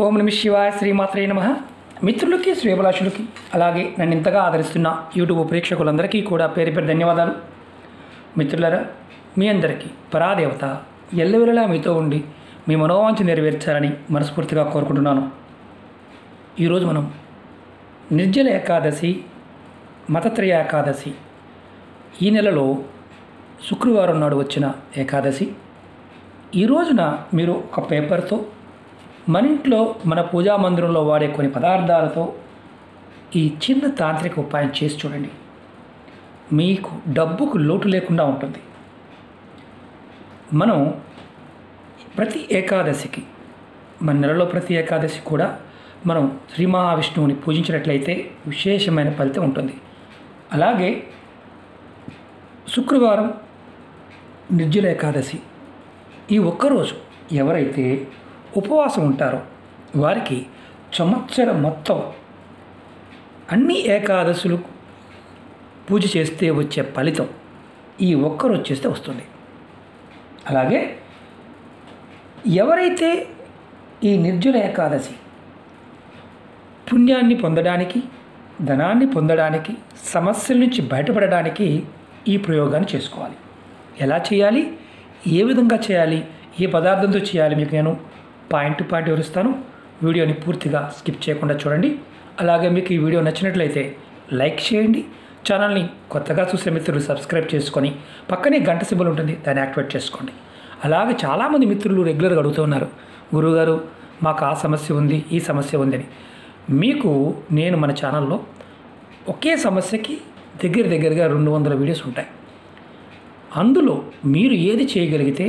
ఓం నమ శివాయ శ్రీమాత్రే నమ మిత్రులకి శ్రేభిలాషులకి అలాగే నన్ను ఇంతగా ఆదరిస్తున్న యూట్యూబ్ ప్రేక్షకులందరికీ కూడా పేరు పేరు ధన్యవాదాలు మిత్రులరా మీ అందరికీ పరాదేవత ఎల్లవెల్లలా మీతో ఉండి మీ మనోవాంఛ నెరవేర్చాలని మనస్ఫూర్తిగా కోరుకుంటున్నాను ఈరోజు మనం నిర్జల ఏకాదశి మతత్రయ ఏకాదశి ఈ నెలలో శుక్రవారం నాడు వచ్చిన ఏకాదశి ఈ రోజున మీరు ఒక పేపర్తో మన ఇంట్లో మన పూజా మందిరంలో వాడే కొన్ని పదార్థాలతో ఈ చిన్న తాంత్రిక ఉపాయం చేసి చూడండి మీకు డబ్బుకు లోటు లేకుండా ఉంటుంది మనం ప్రతి ఏకాదశికి మన నెలలో ప్రతి ఏకాదశి కూడా మనం శ్రీ మహావిష్ణువుని పూజించినట్లయితే విశేషమైన ఫలితం ఉంటుంది అలాగే శుక్రవారం నిర్జల ఏకాదశి ఈ ఒక్కరోజు ఎవరైతే ఉపవాసం ఉంటారో వారికి సంవత్సరం మొత్తం అన్ని ఏకాదశులు పూజ చేస్తే వచ్చే ఫలితం ఈ ఒక్కరోజు చేస్తే వస్తుంది అలాగే ఎవరైతే ఈ నిర్జల ఏకాదశి పుణ్యాన్ని పొందడానికి ధనాన్ని పొందడానికి సమస్యల నుంచి బయటపడడానికి ఈ ప్రయోగాన్ని చేసుకోవాలి ఎలా చేయాలి ఏ విధంగా చేయాలి ఏ పదార్థంతో చేయాలి మీకు నేను పాయింట్ టు పాయింట్ వివరిస్తాను వీడియోని పూర్తిగా స్కిప్ చేయకుండా చూడండి అలాగే మీకు ఈ వీడియో నచ్చినట్లయితే లైక్ చేయండి ఛానల్ని కొత్తగా చూసే మిత్రులు సబ్స్క్రైబ్ చేసుకొని పక్కనే గంట సింబల్ ఉంటుంది దాన్ని యాక్టివేట్ చేసుకోండి అలాగే చాలామంది మిత్రులు రెగ్యులర్గా అడుగుతూ ఉన్నారు గురువుగారు మాకు ఆ సమస్య ఉంది ఈ సమస్య ఉందని మీకు నేను మన ఛానల్లో ఒకే సమస్యకి దగ్గర దగ్గరగా రెండు వందల వీడియోస్ ఉంటాయి అందులో మీరు ఏది చేయగలిగితే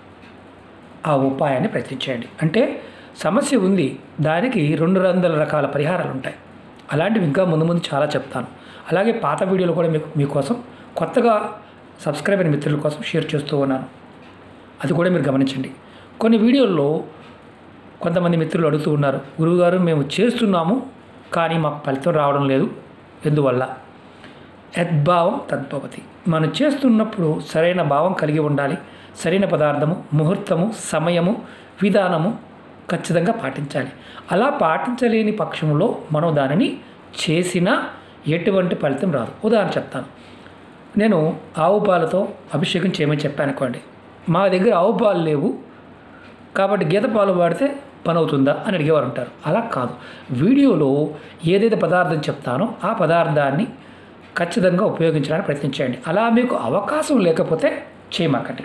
ఆ ఉపాయాన్ని ప్రయత్నించండి అంటే సమస్య ఉంది దానికి రెండు వందల రకాల పరిహారాలు ఉంటాయి అలాంటివి ఇంకా ముందు ముందు చాలా చెప్తాను అలాగే పాత వీడియోలు కూడా మీకు మీకోసం కొత్తగా సబ్స్క్రైబ్ అయిన మిత్రుల కోసం షేర్ చేస్తూ ఉన్నాను అది కూడా మీరు గమనించండి కొన్ని వీడియోల్లో కొంతమంది మిత్రులు అడుగుతూ ఉన్నారు గురువుగారు మేము చేస్తున్నాము కానీ మాకు ఫలితం రావడం లేదు ఎందువల్ల యద్భావం తద్భవతి మనం చేస్తున్నప్పుడు సరైన భావం కలిగి ఉండాలి సరైన పదార్థము ముహూర్తము సమయము విధానము ఖచ్చితంగా పాటించాలి అలా పాటించలేని పక్షంలో మనం దానిని చేసినా ఎటువంటి ఫలితం రాదు ఉదాహరణ చెప్తాను నేను ఆవు పాలతో అభిషేకం చేయమని చెప్పాను అనుకోండి మా దగ్గర ఆవు పాలు లేవు కాబట్టి గీత పాలు వాడితే పని అవుతుందా అని అడిగేవారు ఉంటారు అలా కాదు వీడియోలో ఏదైతే పదార్థం చెప్తానో ఆ పదార్థాన్ని ఖచ్చితంగా ఉపయోగించడానికి ప్రయత్నించండి అలా మీకు అవకాశం లేకపోతే చేయమాకండి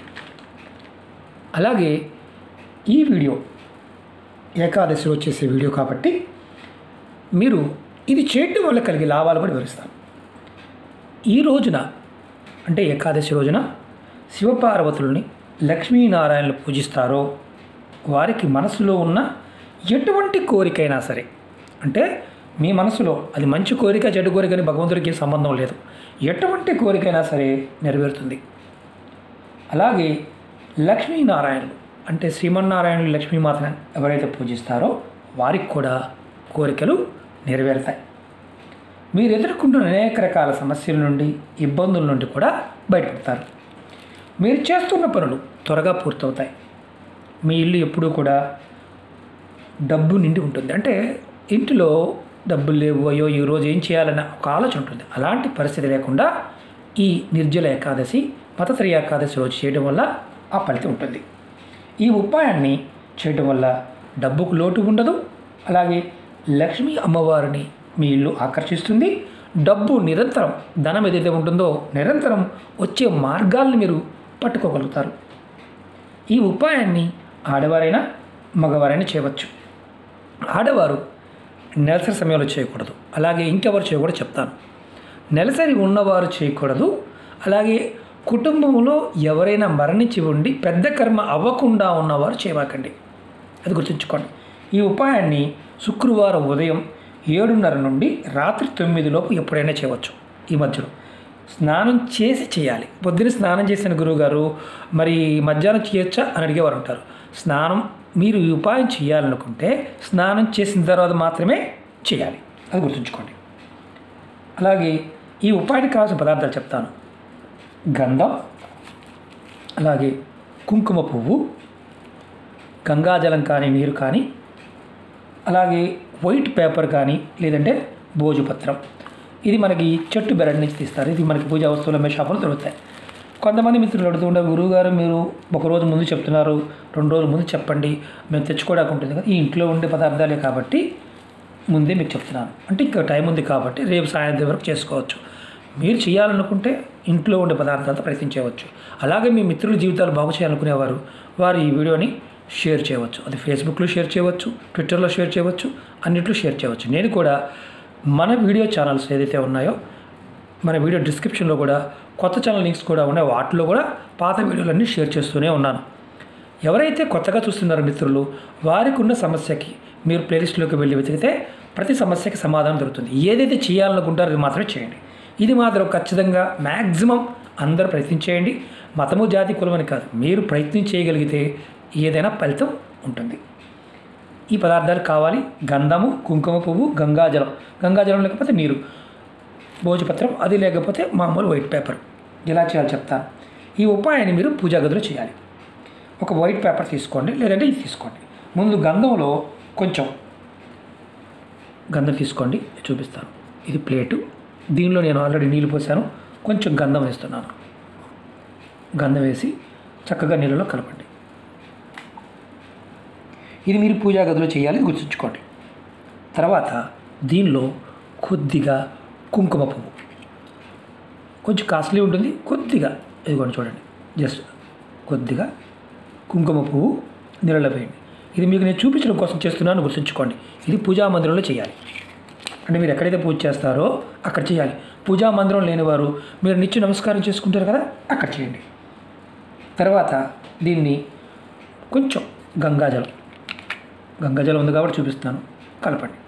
అలాగే ఈ వీడియో ఏకాదశిలో చేసే వీడియో కాబట్టి మీరు ఇది చేయడం వల్ల కలిగే లాభాలు కూడా వివరిస్తాను ఈ రోజున అంటే ఏకాదశి రోజున శివపార్వతుల్ని లక్ష్మీనారాయణలు పూజిస్తారో వారికి మనసులో ఉన్న ఎటువంటి కోరికైనా సరే అంటే మీ మనసులో అది మంచి కోరిక చెడు కోరిక అని భగవంతుడికి సంబంధం లేదు ఎటువంటి కోరికైనా సరే నెరవేరుతుంది అలాగే లక్ష్మీనారాయణులు అంటే శ్రీమన్నారాయణులు లక్ష్మీమాతను ఎవరైతే పూజిస్తారో వారికి కూడా కోరికలు నెరవేరుతాయి మీరు ఎదుర్కొంటున్న అనేక రకాల సమస్యల నుండి ఇబ్బందుల నుండి కూడా బయటపడతారు మీరు చేస్తున్న పనులు త్వరగా పూర్తవుతాయి మీ ఇల్లు ఎప్పుడూ కూడా డబ్బు నిండి ఉంటుంది అంటే ఇంటిలో డబ్బులు లేవు అయ్యో ఈరోజు ఏం చేయాలన్న ఒక ఆలోచన ఉంటుంది అలాంటి పరిస్థితి లేకుండా ఈ నిర్జల ఏకాదశి మతత్రయ ఏకాదశి రోజు చేయడం వల్ల ఆ ఫలితం ఉంటుంది ఈ ఉపాయాన్ని చేయడం వల్ల డబ్బుకు లోటు ఉండదు అలాగే లక్ష్మీ అమ్మవారిని మీ ఇల్లు ఆకర్షిస్తుంది డబ్బు నిరంతరం ధనం ఏదైతే ఉంటుందో నిరంతరం వచ్చే మార్గాల్ని మీరు పట్టుకోగలుగుతారు ఈ ఉపాయాన్ని ఆడవారైనా మగవారైనా చేయవచ్చు ఆడవారు నెలసరి సమయంలో చేయకూడదు అలాగే ఇంకెవరు చేయకూడదు చెప్తాను నెలసరి ఉన్నవారు చేయకూడదు అలాగే కుటుంబంలో ఎవరైనా మరణించి ఉండి పెద్ద కర్మ అవ్వకుండా ఉన్నవారు చేయమాకండి అది గుర్తుంచుకోండి ఈ ఉపాయాన్ని శుక్రవారం ఉదయం ఏడున్నర నుండి రాత్రి తొమ్మిదిలోపు ఎప్పుడైనా చేయవచ్చు ఈ మధ్యలో స్నానం చేసి చేయాలి పొద్దున స్నానం చేసిన గురువుగారు మరి మధ్యాహ్నం చేయొచ్చా అని అడిగేవారు ఉంటారు స్నానం మీరు ఈ ఉపాయం చేయాలనుకుంటే స్నానం చేసిన తర్వాత మాత్రమే చేయాలి అది గుర్తుంచుకోండి అలాగే ఈ ఉపాయానికి కావాల్సిన పదార్థాలు చెప్తాను గంధం అలాగే కుంకుమ పువ్వు గంగాజలం కానీ నీరు కానీ అలాగే వైట్ పేపర్ కానీ లేదంటే భోజపత్రం ఇది మనకి చెట్టు బెరడు నుంచి తీస్తారు ఇది మనకి పూజా వస్తువులు అమ్మే షాపులో దొరుకుతాయి కొంతమంది మిత్రులు అడుగుతుంటే గురువుగారు మీరు ఒక రోజు ముందు చెప్తున్నారు రెండు రోజుల ముందు చెప్పండి మేము తెచ్చుకోవడానికి ఉంటుంది కదా ఈ ఇంట్లో ఉండే పదార్థాలే కాబట్టి ముందే మీకు చెప్తున్నాను అంటే ఇంకా టైం ఉంది కాబట్టి రేపు సాయంత్రం వరకు చేసుకోవచ్చు మీరు చేయాలనుకుంటే ఇంట్లో ఉండే పదార్థాలతో ప్రయత్నించవచ్చు అలాగే మీ మిత్రుల జీవితాలు బాగు చేయాలనుకునేవారు వారు ఈ వీడియోని షేర్ చేయవచ్చు అది ఫేస్బుక్లో షేర్ చేయవచ్చు ట్విట్టర్లో షేర్ చేయవచ్చు అన్నిట్లో షేర్ చేయవచ్చు నేను కూడా మన వీడియో ఛానల్స్ ఏదైతే ఉన్నాయో మన వీడియో డిస్క్రిప్షన్లో కూడా కొత్త ఛానల్ లింక్స్ కూడా ఉన్నాయి వాటిలో కూడా పాత వీడియోలన్నీ షేర్ చేస్తూనే ఉన్నాను ఎవరైతే కొత్తగా చూస్తున్నారో మిత్రులు వారికి ఉన్న సమస్యకి మీరు ప్లేలిస్ట్లోకి వెళ్ళి వెతికితే ప్రతి సమస్యకి సమాధానం దొరుకుతుంది ఏదైతే చేయాలనుకుంటారో అది మాత్రమే చేయండి ఇది మాత్రం ఖచ్చితంగా మ్యాక్సిమం అందరూ ప్రయత్నం చేయండి మతము జాతి కులమని కాదు మీరు ప్రయత్నం చేయగలిగితే ఏదైనా ఫలితం ఉంటుంది ఈ పదార్థాలు కావాలి గంధము కుంకుమ పువ్వు గంగాజలం గంగాజలం లేకపోతే నీరు భోజపత్రం అది లేకపోతే మామూలు వైట్ పేపర్ ఎలా చేయాలో చెప్తాను ఈ ఉపాయాన్ని మీరు పూజా గదిలో చేయాలి ఒక వైట్ పేపర్ తీసుకోండి లేదంటే ఇది తీసుకోండి ముందు గంధంలో కొంచెం గంధం తీసుకోండి చూపిస్తాను ఇది ప్లేటు దీనిలో నేను ఆల్రెడీ నీళ్ళు పోసాను కొంచెం గంధం వేస్తున్నాను గంధం వేసి చక్కగా నీళ్ళలో కలపండి ఇది మీరు పూజా గదిలో చేయాలి గుర్తుంచుకోండి తర్వాత దీనిలో కొద్దిగా కుంకుమ పువ్వు కొంచెం కాస్ట్లీ ఉంటుంది కొద్దిగా ఇదిగోండి చూడండి జస్ట్ కొద్దిగా కుంకుమ పువ్వు నీళ్ళలో వేయండి ఇది మీకు నేను చూపించడం కోసం చేస్తున్నాను గుర్తుంచుకోండి ఇది పూజా మందిరంలో చేయాలి అంటే మీరు ఎక్కడైతే పూజ చేస్తారో అక్కడ చేయాలి పూజా మందిరం లేనివారు మీరు నిత్య నమస్కారం చేసుకుంటారు కదా అక్కడ చేయండి తర్వాత దీన్ని కొంచెం గంగాజలం గంగాజలం ఉంది కాబట్టి చూపిస్తాను కలపండి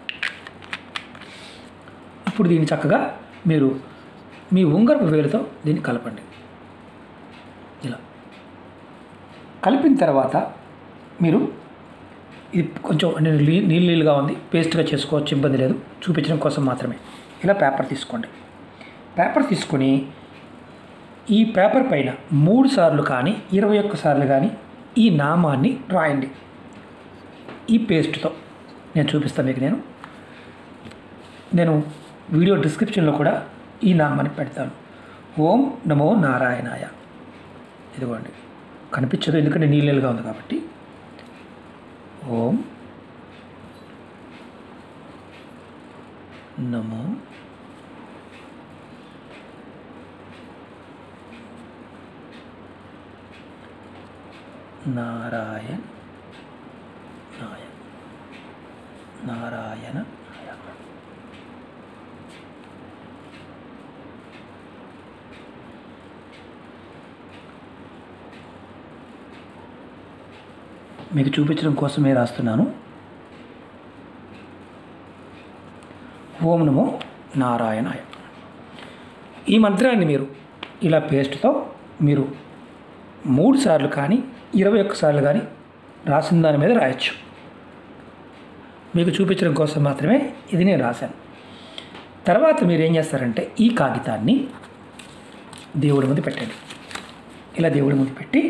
ఇప్పుడు దీన్ని చక్కగా మీరు మీ ఉంగరపు వేలుతో దీన్ని కలపండి ఇలా కలిపిన తర్వాత మీరు ఇది కొంచెం అంటే నీ- నీళ్ళు నీళ్ళుగా ఉంది పేస్ట్గా చేసుకోవచ్చు ఇబ్బంది లేదు చూపించడం కోసం మాత్రమే ఇలా పేపర్ తీసుకోండి పేపర్ తీసుకొని ఈ పేపర్ పైన మూడు సార్లు కానీ ఇరవై ఒక్క సార్లు కానీ ఈ నామాన్ని రాయండి ఈ పేస్ట్తో నేను చూపిస్తాను మీకు నేను నేను వీడియో డిస్క్రిప్షన్లో కూడా ఈ నామాన్ని పెడతాను ఓం నమో నారాయణాయ ఇదిగోండి కనిపించదు ఎందుకంటే నీళ్ళగా ఉంది కాబట్టి ఓం నమో నారాయణ నాయ నారాయణ మీకు చూపించడం కోసమే రాస్తున్నాను ఓం నమో నారాయణాయ ఈ మంత్రాన్ని మీరు ఇలా పేస్ట్తో మీరు మూడు సార్లు కానీ ఇరవై ఒక్క సార్లు కానీ రాసిన దాని మీద రాయొచ్చు మీకు చూపించడం కోసం మాత్రమే ఇది నేను రాశాను తర్వాత మీరు ఏం చేస్తారంటే ఈ కాగితాన్ని దేవుడి ముందు పెట్టండి ఇలా దేవుడి ముందు పెట్టి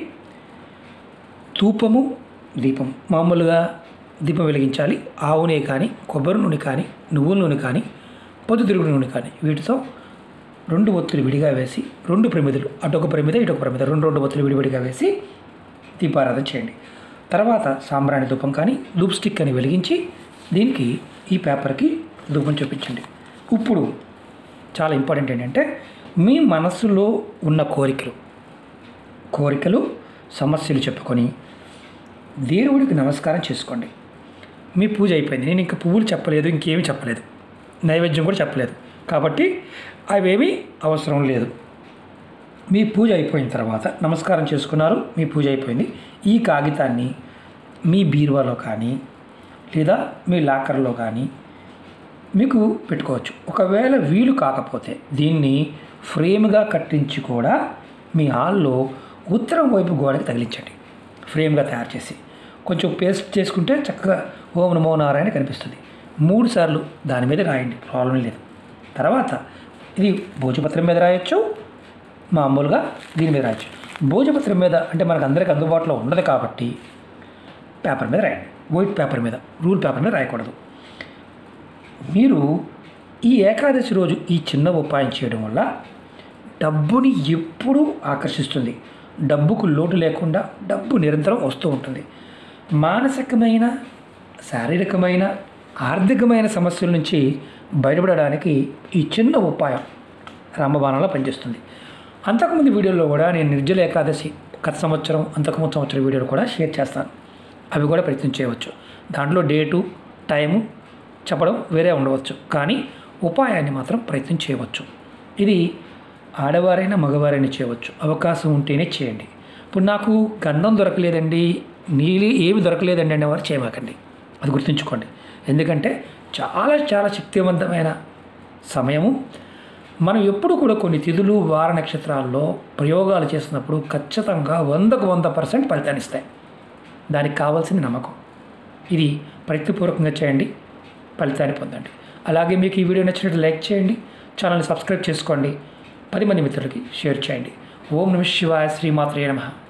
ధూపము దీపం మామూలుగా దీపం వెలిగించాలి ఆవు నూనె కానీ కొబ్బరి నూనె కానీ నువ్వుల నూనె కానీ పొద్దుతిరుగుడు నూనె కానీ వీటితో రెండు ఒత్తులు విడిగా వేసి రెండు ప్రమిదలు అటొక ప్రమిద ఇటొక ప్రమిద రెండు రెండు ఒత్తులు విడివిడిగా వేసి దీపారాధన చేయండి తర్వాత సాంబ్రాణి ధూపం కానీ ధూప్ స్టిక్ అని వెలిగించి దీనికి ఈ పేపర్కి ధూపం చూపించండి ఇప్పుడు చాలా ఇంపార్టెంట్ ఏంటంటే మీ మనస్సులో ఉన్న కోరికలు కోరికలు సమస్యలు చెప్పుకొని దేవుడికి నమస్కారం చేసుకోండి మీ పూజ అయిపోయింది నేను ఇంకా పువ్వులు చెప్పలేదు ఇంకేమీ చెప్పలేదు నైవేద్యం కూడా చెప్పలేదు కాబట్టి అవేమీ అవసరం లేదు మీ పూజ అయిపోయిన తర్వాత నమస్కారం చేసుకున్నారు మీ పూజ అయిపోయింది ఈ కాగితాన్ని మీ బీరువాలో కానీ లేదా మీ లాకర్లో కానీ మీకు పెట్టుకోవచ్చు ఒకవేళ వీలు కాకపోతే దీన్ని ఫ్రేమ్గా కట్టించి కూడా మీ హాల్లో ఉత్తరం వైపు గోడకి తగిలించండి ఫ్రేమ్గా తయారు చేసి కొంచెం పేస్ట్ చేసుకుంటే చక్కగా ఓం నమో నారాయణ కనిపిస్తుంది మూడు సార్లు దాని మీద రాయండి ప్రాబ్లం లేదు తర్వాత ఇది భోజపత్రం మీద రాయొచ్చు మామూలుగా దీని మీద రాయొచ్చు భోజపత్రం మీద అంటే మనకు అందరికి అందుబాటులో ఉండదు కాబట్టి పేపర్ మీద రాయండి వైట్ పేపర్ మీద రూల్ పేపర్ మీద రాయకూడదు మీరు ఈ ఏకాదశి రోజు ఈ చిన్న ఉపాయం చేయడం వల్ల డబ్బుని ఎప్పుడూ ఆకర్షిస్తుంది డబ్బుకు లోటు లేకుండా డబ్బు నిరంతరం వస్తూ ఉంటుంది మానసికమైన శారీరకమైన ఆర్థికమైన సమస్యల నుంచి బయటపడడానికి ఈ చిన్న ఉపాయం రామబాణంలో పనిచేస్తుంది అంతకుముందు వీడియోలో కూడా నేను నిర్జల ఏకాదశి గత సంవత్సరం అంతకుముందు సంవత్సరం వీడియోలు కూడా షేర్ చేస్తాను అవి కూడా ప్రయత్నం చేయవచ్చు దాంట్లో డేటు టైము చెప్పడం వేరే ఉండవచ్చు కానీ ఉపాయాన్ని మాత్రం ప్రయత్నం చేయవచ్చు ఇది ఆడవారైనా మగవారైనా చేయవచ్చు అవకాశం ఉంటేనే చేయండి ఇప్పుడు నాకు గంధం దొరకలేదండి నీళ్ళు ఏమి దొరకలేదండి అనేవారు చేయమాకండి అది గుర్తుంచుకోండి ఎందుకంటే చాలా చాలా శక్తివంతమైన సమయము మనం ఎప్పుడు కూడా కొన్ని తిథులు వార నక్షత్రాల్లో ప్రయోగాలు చేసినప్పుడు ఖచ్చితంగా వందకు వంద పర్సెంట్ ఫలితాన్ని ఇస్తాయి దానికి కావాల్సిన నమ్మకం ఇది ప్రయత్నపూర్వకంగా చేయండి ఫలితాన్ని పొందండి అలాగే మీకు ఈ వీడియో నచ్చినట్టు లైక్ చేయండి ఛానల్ని సబ్స్క్రైబ్ చేసుకోండి పది మంది మిత్రులకి షేర్ చేయండి ఓం నమ శివాయ శ్రీమాత్రే నమః